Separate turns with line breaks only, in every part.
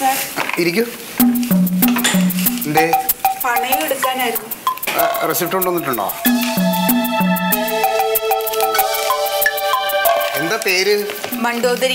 Sir
ഇരിക്കൂ എന്തേ
പണയം എടുക്കാനായിരുന്നു
റെസിപ്റ്റ് കൊണ്ടുവന്നിട്ടുണ്ടോ എന്താ പേര്
മണ്ടോദരി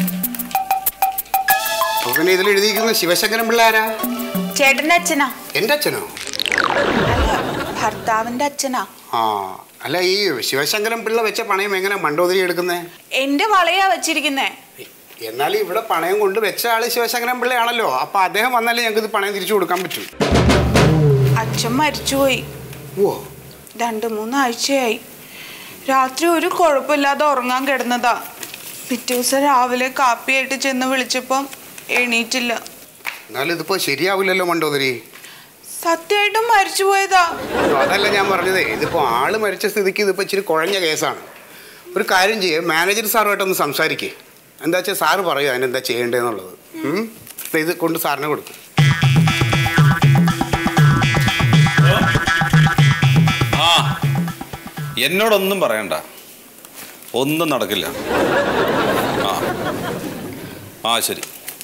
അപ്പൊ പിന്നെ ഇതിൽ എഴുതിയിരിക്കുന്ന ശിവശങ്കരൻ പിള്ള ആരാ
ചേട്ടന്റെ അച്ഛനാ
എൻ്റെ അച്ഛനോ
അല്ല ഭർത്താവിന്റെ അച്ഛനാ
ആ അല്ല ഈ ശിവശങ്കരൻ പിള്ള വെച്ച പണയം എങ്ങനെ മണ്ടോദരി എടുക്കുന്നേ
എന്റെ വളയാ വെച്ചിരിക്കുന്നേ
എന്നാൽ ഇവിടെ പണയം കൊണ്ട് വെച്ച ആള് ശിവശങ്കരൻ പിള്ളയാണല്ലോ അപ്പൊ അദ്ദേഹം വന്നാലേ ഞങ്ങൾക്ക് ഇത് പണയം തിരിച്ചു കൊടുക്കാൻ പറ്റും
അച്ഛൻ മരിച്ചുപോയി
ഓ
രണ്ട് മൂന്നാഴ്ചയായി രാത്രി ഒരു കുഴപ്പമില്ലാതെ ഉറങ്ങാൻ കിടന്നതാ പിറ്റേ ദിവസം രാവിലെ കാപ്പിയായിട്ട് ചെന്ന് വിളിച്ചപ്പം എണീറ്റില്ല
എന്നാലും ഇതിപ്പോ ശരിയാവില്ലല്ലോ മണ്ടോദരി
സത്യമായിട്ടും മരിച്ചുപോയതാ
അതല്ല ഞാൻ പറഞ്ഞത് ഇതിപ്പോ ആള് മരിച്ച സ്ഥിതിക്ക് ഇതിപ്പോ ഇച്ചിരി കുഴഞ്ഞ കേസാണ് ഒരു കാര്യം ചെയ്യേ മാനേജർ സാറുമായിട്ടൊന്ന് സംസാരിക്കേ എന്താ വെച്ചാൽ സാറ് പറയൂ അതിനെന്താ ചെയ്യേണ്ടതെന്നുള്ളത് ഉം? ദേ ഇത് കൊണ്ട് സാറിന് കൊടുക്കും
ആ എന്നോടൊന്നും പറയണ്ട ഒന്നും നടക്കില്ല ആ ആ ശരി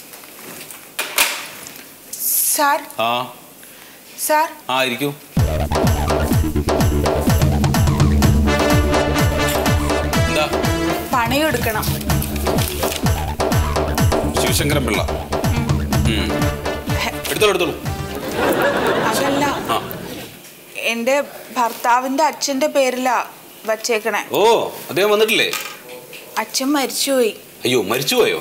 സാർ
ആ
സാർ
ആ ഇരിക്കൂ എന്താ
പണയം എടുക്കണം
ശിവശങ്കരൻ പിള്ള ഉം. എടുത്തോളൂ എടുത്തോളൂ
അതല്ല
ആ
എൻ്റെ ഭർത്താവിൻ്റെ അച്ഛൻ്റെ പേരിലാ വച്ചേക്കണേ
ഓ അദ്ദേഹം വന്നിട്ടില്ലേ
അച്ഛൻ മരിച്ചുപോയി
അയ്യോ മരിച്ചുപോയോ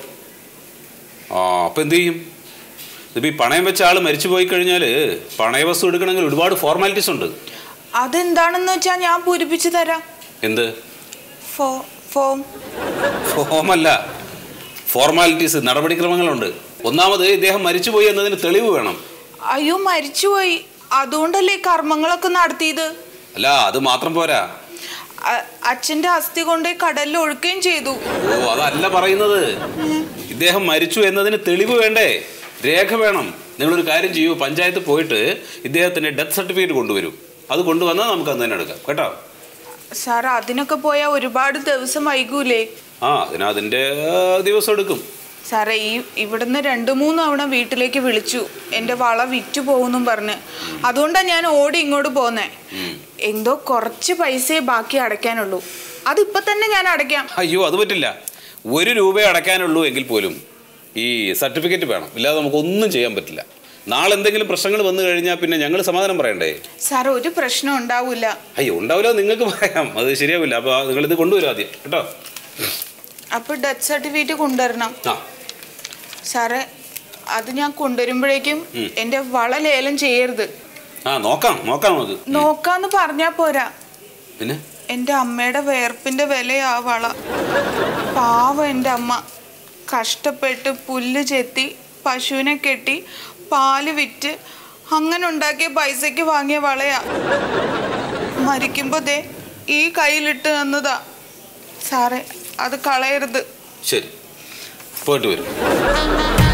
ആ അപ്പം എന്ത് ചെയ്യും ഇതിപ്പോൾ ഈ പണയം വെച്ച ആൾ മരിച്ചു പോയി കഴിഞ്ഞാൽ പണയ വസ്തു എടുക്കണമെങ്കിൽ ഒരുപാട് ഫോർമാലിറ്റീസ് ഉണ്ട്
അതെന്താണെന്ന് വെച്ചാൽ ഞാൻ പൂരിപ്പിച്ചു തരാം
എന്ത്
ഫോ ഫോം
ഫോമല്ല ഫോർമാലിറ്റീസ് നടപടിക്രമങ്ങളുണ്ട് ഒന്നാമത് ഇദ്ദേഹം മരിച്ചുപോയി എന്നതിന് തെളിവ് വേണം
അയ്യോ മരിച്ചുപോയി അതുകൊണ്ടല്ലേ ഈ കർമ്മങ്ങളൊക്കെ നടത്തിയത്
അല്ല അത് മാത്രം പോരാ
അ- അച്ഛൻ്റെ അസ്ഥി കൊണ്ട് കടലിൽ ഒഴുക്കുകയും ചെയ്തു
ഓ അതല്ല പറയുന്നത് ഇദ്ദേഹം മരിച്ചു എന്നതിന് തെളിവ് വേണ്ടേ രേഖ വേണം നിങ്ങളൊരു കാര്യം ചെയ്യൂ പഞ്ചായത്ത് പോയിട്ട് ഇദ്ദേഹത്തിന്റെ ഡെത്ത് സർട്ടിഫിക്കറ്റ് കൊണ്ടുവരും അത് കൊണ്ടുവന്നാൽ നമുക്ക് അന്ന് തന്നെ എടുക്കാം കേട്ടോ
സാർ അതിനൊക്കെ പോയാൽ ഒരുപാട് ദിവസം വൈകൂലേ
ആ അതിന് അതിൻ്റെ ദിവസം എടുക്കും
സാറേ ഈ ഇവിടുന്ന് രണ്ട് മൂന്ന് തവണ വീട്ടിലേക്ക് വിളിച്ചു എൻ്റെ വള വിറ്റു പോകുന്നും പറഞ്ഞ് അതുകൊണ്ടാണ് ഞാൻ ഓടി ഇങ്ങോട്ട് പോന്നേ എന്തോ കുറച്ച് പൈസയെ ബാക്കി അടയ്ക്കാനുള്ളൂ അതിപ്പോ തന്നെ ഞാൻ അടയ്ക്കാം
അയ്യോ അത് പറ്റില്ല ഒരു രൂപയെ അടയ്ക്കാനുള്ളൂ എങ്കിൽ പോലും ഈ സർട്ടിഫിക്കറ്റ് വേണം ഇല്ലാതെ നമുക്ക് ഒന്നും ചെയ്യാൻ പറ്റില്ല നാളെ എന്തെങ്കിലും പ്രശ്നങ്ങൾ വന്നു കഴിഞ്ഞാൽ പിന്നെ ഞങ്ങൾ സമാധാനം പറയണ്ടേ
സാർ ഒരു പ്രശ്നം ഉണ്ടാവില്ല
അയ്യോ ഉണ്ടാവില്ല നിങ്ങൾക്ക് പറയാം അത് ശരിയാവില്ല അപ്പോൾ നിങ്ങളിത് കൊണ്ടുവരും ആദ്യം കേട്ടോ
അപ്പൊ ഡെത്ത് സർട്ടിഫിക്കറ്റ് കൊണ്ടുവരണം
ആ
സാറേ അത് ഞാൻ കൊണ്ടുവരുമ്പോഴേക്കും എൻ്റെ വള ലേലം ചെയ്യരുത്
ആ നോക്കാം നോക്കാം നമുക്ക്
നോക്കാന്ന് പറഞ്ഞാ പോരാ
പിന്നെ
എൻ്റെ അമ്മയുടെ വേർപ്പിന്റെ വിലയാ ആ വള പാവം എൻ്റെ അമ്മ കഷ്ടപ്പെട്ട് പുല്ല് ചെത്തി പശുവിനെ കെട്ടി പാല് വിറ്റ് അങ്ങനെ ഉണ്ടാക്കിയ പൈസയ്ക്ക് വാങ്ങിയ വളയാ മരിക്കുമ്പോ ദേ ഈ കയ്യിലിട്ട് തന്നതാ സാറേ അത് കളയരുത്
ശരി പോയിട്ട് വരും